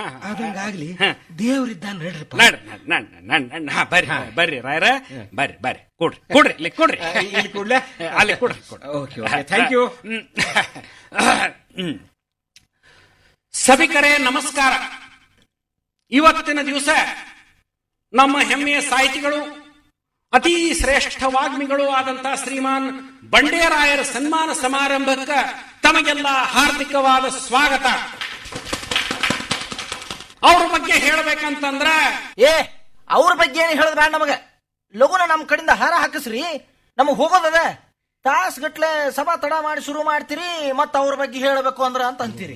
ಹಾ, ಹಾ. ಅದಂಗಾಗ್ಲಿ ಹಾ. ದೇವ್ರಿದ್ದ ನಡ್ರಪ್ಪ ನಡ್ ನಡ್ ನಡ್ ನಡ್ ನಡ್ ಹಾ ಬರ್ರಿ ಬರ್ರಿ ರಾಯರ ಬರ್ರಿ ಬರ್ರಿ ಕೊಡ್ರಿ ಕೊಡ್ರಿ ಇಲ್ಲಿ ಕೊಡ್ರಿ ಆ, ಇಲ್ಲಿ ಕೊಡ್ಲಾ? ಅಲ್ಲಿ ಕೊಡ್ರಿ ಕೊಡ್ರಿ okay okay thank you hmm. Hmm. ಸಭಿಕರೇ ನಮಸ್ಕಾರ ಇವತ್ತಿನ ದಿವಸ ನಮ್ಮ ಹೆಮ್ಮೆಯ ಸಾಹಿತಿಗಳು ಅತಿ ಶ್ರೇಷ್ಠ ವಾಗ್ಮಿಗಳು ಆದಂತಹ ಶ್ರೀಮಾನ್ ಬಂಡೇರಾಯರ ಸನ್ಮಾನ ಸಮಾರಂಭಕ್ಕೆ ತಮಗೆಲ್ಲ ಹಾರ್ದಿಕವಾದ ಸ್ವಾಗತ ಅವ್ರ ಬಗ್ಗೆ ಹೇಳ್ಬೇಕಂತಂದ್ರ ಏ ಅವ್ರ ಬಗ್ಗೆ ಏನು ಹೇಳದ್ ಬೇಡ ನಮಗ ಲಗುನ ನಮ್ ಕಡೆಯಿಂದ ಹಾರ ಹಾಕಿಸ್ರಿ ನಮಗ್ ಹೋಗೋದದ ತಾಸ್ ಗಟ್ಲೆ ಸಭಾ ತಡ ಮಾಡಿ ಶುರು ಮಾಡ್ತೀರಿ ಮತ್ತ ಅವ್ರ ಬಗ್ಗೆ ಹೇಳಬೇಕು ಅಂದ್ರ ಅಂತ ಅಂತೀರಿ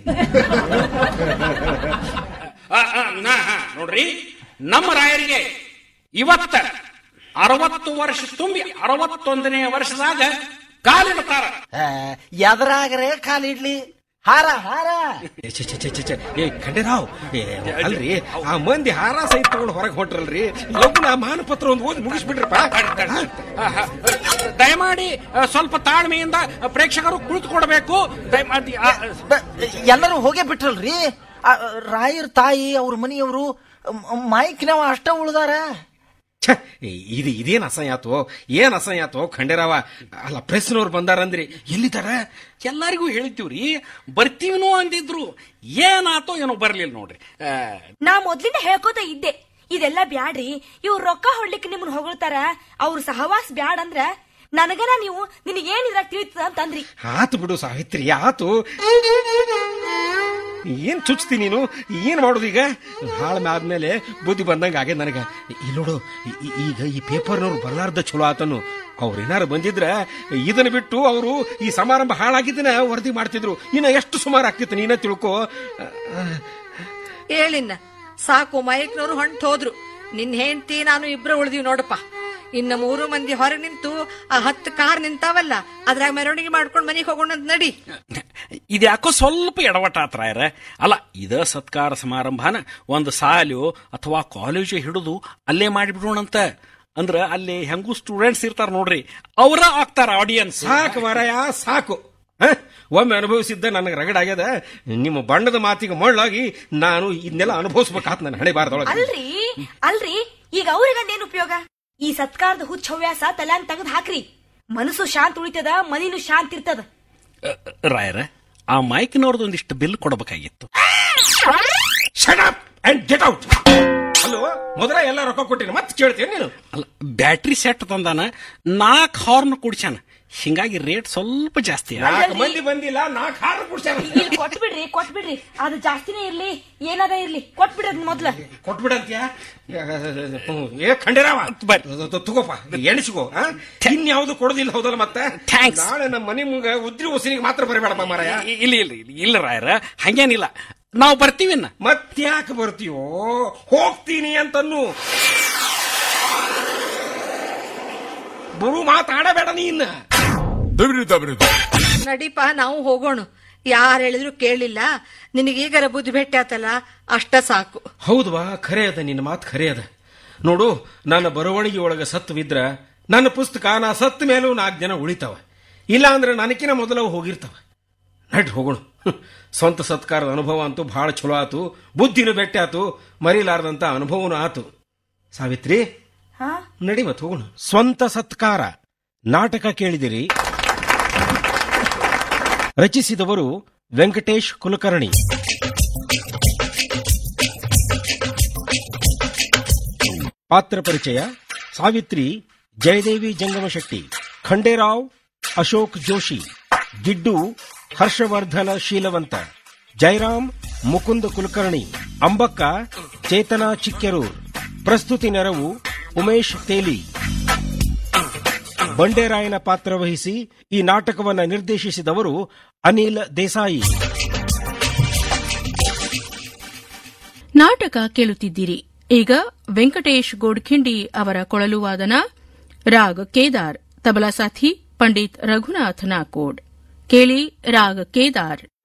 ಆ, ಆ, ನಾ- ಹಾ, ನೋಡ್ರಿ ನಮ್ಮ ರಾಯರಿಗೆ ಇವತ್ತ ಅರವತ್ತು ವರ್ಷ ತುಂಬಿ ಅರವತ್ತೊಂದನೇ ವರ್ಷದಾಗ ಕಾಲಿಡ್ತಾರ ಆ, ಎದರಾಗರೆ ಕಾಲಿಡ್ಲಿ ಹಾರ ಹಾರ ಏ, ಛೆ, ಛೆ, ಛೆ, ಛೆ, ಛೆ. ಏ ಖಂಡೇರಾವ್ ಏ, ಅಲ್ರಿ ಆ ಮಂದಿ ಹಾರ ಸಹಿತ ತಗೊಂಡು ಹೊರಗೆ ಹೊಂಟ್ರಲ್ರಿ ಲಗ್ನ ಮಾನಪತ್ರ ಒಂದು ಓದಿ ಮುಗಿಸ್ಬಿಡ್ರಪ್ಪ ಆ, ಹಾ. ದಯಮಾಡಿ ಆ, ಸ್ವಲ್ಪ ತಾಳ್ಮೆಯಿಂದ ಪ್ರೇಕ್ಷಕರು ಕುಳಿತುಕೊಡ್ಬೇಕು ದಯಮಾಡಿ ಆ, ಬ- ಎಲ್ಲರೂ ಹೋಗೇ ಬಿಟ್ರಲ್ರಿ ಆ, ರಾಯರ್ ತಾಯಿ ಅವ್ರ ಮನೆಯವರು ಮೈಕ್ನವ ಅಷ್ಟ ಉಳ್ದಾರ ಛೆ, ಏ, ಇದು ಇದೇನ್ ಅಸಹ್ಯ ಆತು ಏನ್ ಅಸಹ್ಯ ಆತು ಖಂಡೇರಾವ ಅಲ್ಲ ಪ್ರೆಸ್ನವ್ರು ಬಂದಾರಂದ್ರಿ ಎಲ್ಲಿದ್ದಾರ ಎಲ್ಲರಿಗೂ ಹೇಳಿದ್ದೀವ್ರಿ ಬರ್ತೀವಿನೋ ಅಂದಿದ್ರು ಏನಾತೋ ಏನೋ ಬರ್ಲಿಲ್ಲ ನೋಡ್ರಿ ಆ, ನಾ ಮೊದ್ಲಿಂದ ಹೇಳ್ಕೋತ ಇದ್ದೆ ಇದೆಲ್ಲ ಬ್ಯಾಡ್ರಿ ಇವ್ರು ರೊಕ್ಕ ಹೊಡ್ಲಿಕ್ಕೆ ನಿಮ್ಮನ್ನ ಹೊಗಳ್ತಾರ ಅವ್ರ ಸಹವಾಸ ಬ್ಯಾಡ್ ಅಂದ್ರ ನನಗನ ನೀವು ನಿನಗೇನ್ ಇದ್ರಾಗ ತಿಳಿತದ ಅಂತಂದ್ರಿ ಆತು ಬಿಡು ಸಾವಿತ್ರಿ ಆತು ಏನ್ ಚುಚ್ತಿ ನೀನು ಏನ್ ಮಾಡೋದು ಈಗ ಹಾಳು ಆದ್ಮೇಲೆ ಬುದ್ಧಿ ಬಂದಂಗ ಆಗೆ ನನಗ ಇಲ್ಲಿ ನೋಡು ಈ- ಈ- ಈಗ ಈ ಪೇಪರ್ನವ್ರು ಬರ್ಲಾರ್ದ ಚಲೋ ಆತನು ಅವ್ರು ಏನಾರು ಬಂದಿದ್ರ ಇದನ್ನ ಬಿಟ್ಟು ಅವರು ಈ ಸಮಾರಂಭ ಹಾಳಾಗಿದ್ದನ್ನ ವರದಿ ಮಾಡ್ತಿದ್ರು ಇನ್ನ ಎಷ್ಟು ಸುಮಾರು ಆಗ್ತಿತ್ತು ನೀನ ತಿಳ್ಕೊ ಹೇಳಿನ್ನ ಸಾಕು ಮೈಕ್ನವ್ರು ಹೊಂಟ್ ಹೋದ್ರು ನಿನ್ ಹೆಂಡತಿ ನಾನು ಇಬ್ರು ಉಳ್ದಿವ್ ನೋಡಪ್ಪ ಇನ್ನ ಮೂರು ಮಂದಿ ಹೊರಗೆ ನಿಂತು ಆ ಹತ್ತು ಕಾರ್ ನಿಂತಾವಲ್ಲ ಅದ್ರಾಗ ಮೆರವಣಿಗೆ ಮಾಡ್ಕೊಂಡ್ ಮನೆಗೆ ಹೋಗೋಣ ಅಂತ ನಡಿ ಇದ್ಯಾಕೋ ಸ್ವಲ್ಪ ಎಡವಟ ಆತ್ರಾಯರ ಅಲ್ಲ ಇದ ಸತ್ಕಾರ ಸಮಾರಂಭನ ಒಂದು ಸಾಲು ಅಥವಾ ಕಾಲೇಜು ಹಿಡಿದು ಅಲ್ಲೇ ಮಾಡಿಬಿಡೋಣಂತ ಅಂದ್ರ ಅಲ್ಲಿ ಹೆಂಗೂ ಸ್ಟೂಡೆಂಟ್ಸ್ ಇರ್ತಾರ ನೋಡ್ರಿ ಅವರ ಆಗ್ತಾರ ಆಡಿಯನ್ಸ್ ಸಾಕು ಮಾರಾಯ ಸಾಕು ಹ? ಒಮ್ಮೆ ಅನುಭವಿಸಿದ್ದ ನನಗೆ ರಗಡಾಗ್ಯದ ನಿಮ್ಮ ಬಣ್ಣದ ಮಾತಿಗೆ ಮಳ್ಳಾಗಿ ನಾನು ಇದನ್ನೆಲ್ಲ ಅನುಭವಿಸ್ಬೇಕಾತ್ ನನ್ನ ಹಣೆ ಬಾರದೊಳಗೆ ಅಲ್ರಿ ಅಲ್ರಿ ಈಗ ಅವ್ರಿಗಂದೇನ್ ಉಪಯೋಗ ಈ ಸತ್ಕಾರದ ಹುಚ್ಚ ಹವ್ಯಾಸ ತಲ್ಯಾನ್ ತೆಗೆದ್ ಹಾಕ್ರಿ ಮನಸ್ಸು ಶಾಂತ ಉಳಿತದ ಮನಿನು ಶಾಂತ ಇರ್ತದ ರಾಯರ ಆ ಮೈಕ್ನವ್ರದ್ದು ಒಂದಿಷ್ಟು ಬಿಲ್ ಕೊಡಬೇಕಾಗಿತ್ತು shut up and get out ಅಲ್ಲೋ ಮೊದಲ ಎಲ್ಲ ರೊಕ್ಕ ಕೊಟ್ಟಿನ ಮತ್ತೆ ಕೇಳ್ತೇನೆ ನೀನು ಅಲ್ಲ ಬ್ಯಾಟ್ರಿ ಸೆಟ್ ತಂದಾನ ನಾಲ್ಕು ಹಾರ್ನ್ ಕುಡಿಸ್ಯಾನ ಹಿಂಗಾಗಿ ರೇಟ್ ಸ್ವಲ್ಪ ಜಾಸ್ತಿ ಆಗಿದೆ. ನಾಲ್ಕು ಮಂದಿ ಬಂದಿಲ್ಲ ನಾಲ್ಕು ಹಾರು ಕುಡ್ಸ್ಯಾರ ಇಲ್ಲಿ ಕೊಟ್ಬಿಡ್ರಿ ಕೊಟ್ಬಿಡ್ರಿ ಅದು ಜಾಸ್ತಿನೇ ಇರ್ಲಿ ಏನದ ಇರ್ಲಿ ಕೊಟ್ಬಿಡ್ರಿ ಅದ್ನ ಮೊದ್ಲ ಕೊಟ್ಬಿಡಂತ್ಯಾ ಏ ಖಂಡೇರಾವ ಬರ್ರಿ. ತ- ತಗೋಪ ಎಣಿಸ್ಕೋ ಆ? ಇನ್ಯಾವುದು ಕೊಡೋದಿಲ್ಲ ಹೌದಲ್ಲ ಮತ್ತೆ Thanks. ನಾಳೆ ನಮ್ಮ ಮನೆ ಮುಂಗ ಉದ್ರಿ ಉಸಿರಿಗೆ ಮಾತ್ರ ಬರಬೇಡಪ್ಪ ಮಾರಾಯ ಇ- ಇಲ್ಲ ಇಲ್ಲ ಇಲ್ಲ, ಇಲ್ಲ ರಾಯರ ಹಂಗೇನಿಲ್ಲ ನಾವು ಬರ್ತೀವಿನ್ನ ಮತ್ತ್ಯಾಕೆ ಬರ್ತೀಯೋ ಹೋಗ್ತೀನಿ ಅಂತನ್ನು ಬರು ಮಾತಾಡಬೇಡ ನೀನ್ ನಡಿಪ ನಾವು ಹೋಗೋಣ ಯಾರು ಹೇಳಿದ್ರು ಕೇಳಲಿಲ್ಲ ನಿನಗೀಗರ ಬುದ್ಧಿ ಭೇಟಿ ಆತಲ್ಲ ಅಷ್ಟ ಸಾಕು ಹೌದವಾ ಖರೆ ಅದ ನಿನ್ನ ಮಾತು ಖರೆ ಅದ ನೋಡು ನನ್ನ ಬರವಣಿಗೆ ಒಳಗ ಸತ್ವಿದ್ರ ನನ್ನ ಪುಸ್ತಕ ನಾ ಸತ್ತ ಮೇಲೂ ನಾಲ್ಕು ಜನ ಉಳಿತಾವ ಇಲ್ಲ ಅಂದ್ರೆ ನನಕಿನ ಮೊದಲ ಅವು ಹೋಗಿರ್ತಾವ ನಡ್ ಹೋಗೋಣ ಹ್ಮ್. ಸ್ವಂತ ಸತ್ಕಾರದ ಅನುಭವ ಅಂತೂ ಬಹಳ ಚಲೋ ಆತು ಬುದ್ಧಿನೂ ಬೆಟ್ಟ ಆತು ಮರಿಲಾರ್ದಂತ ಅನುಭವನೂ ಆತು ಸಾವಿತ್ರಿ ಹಾ ನಡಿ ಮತ್ ಹೋಗೋಣ ಸ್ವಂತ ಸತ್ಕಾರ ನಾಟಕ ಕೇಳಿದಿರಿ ರಚಿಸಿದವರು ವೆಂಕಟೇಶ್ ಕುಲಕರ್ಣಿ ಪಾತ್ರ ಪರಿಚಯ ಸಾವಿತ್ರಿ ಜಯದೇವಿ ಜಂಗಮಶೆಟ್ಟಿ ಖಂಡೇರಾವ್ ಅಶೋಕ್ ಜೋಶಿ ಗಿಡ್ಡು ಹರ್ಷವರ್ಧನ ಶೀಲವಂತ ಜಯರಾಮ್ ಮುಕುಂದ ಕುಲಕರ್ಣಿ ಅಂಬಕ್ಕ ಚೇತನಾ ಚಿಕ್ಕೆರೂರ್ ಪ್ರಸ್ತುತಿ ನೆರವು ಉಮೇಶ್ ತೇಲಿ ಬಂಡೇರಾಯನ ಪಾತ್ರ ವಹಿಸಿ ಈ ನಾಟಕವನ್ನು ನಿರ್ದೇಶಿಸಿದವರು ಅನಿಲ್ ದೇಸಾಯಿ ನಾಟಕ ಕೇಳುತ್ತಿದ್ದೀರಿ ಈಗ ವೆಂಕಟೇಶ್ ಗೋಡ್ಖಿಂಡಿ ಅವರ ಕೊಳಲು ವಾದನ ರಾಗ್ ಕೇದಾರ್ ತಬಲಾ ಸಾಥಿ ಪಂಡಿತ್ ರಘುನಾಥ್ ನಾಕೋಡ್ ಕೇಳಿ ರಾಗ್ ಕೇದಾರ್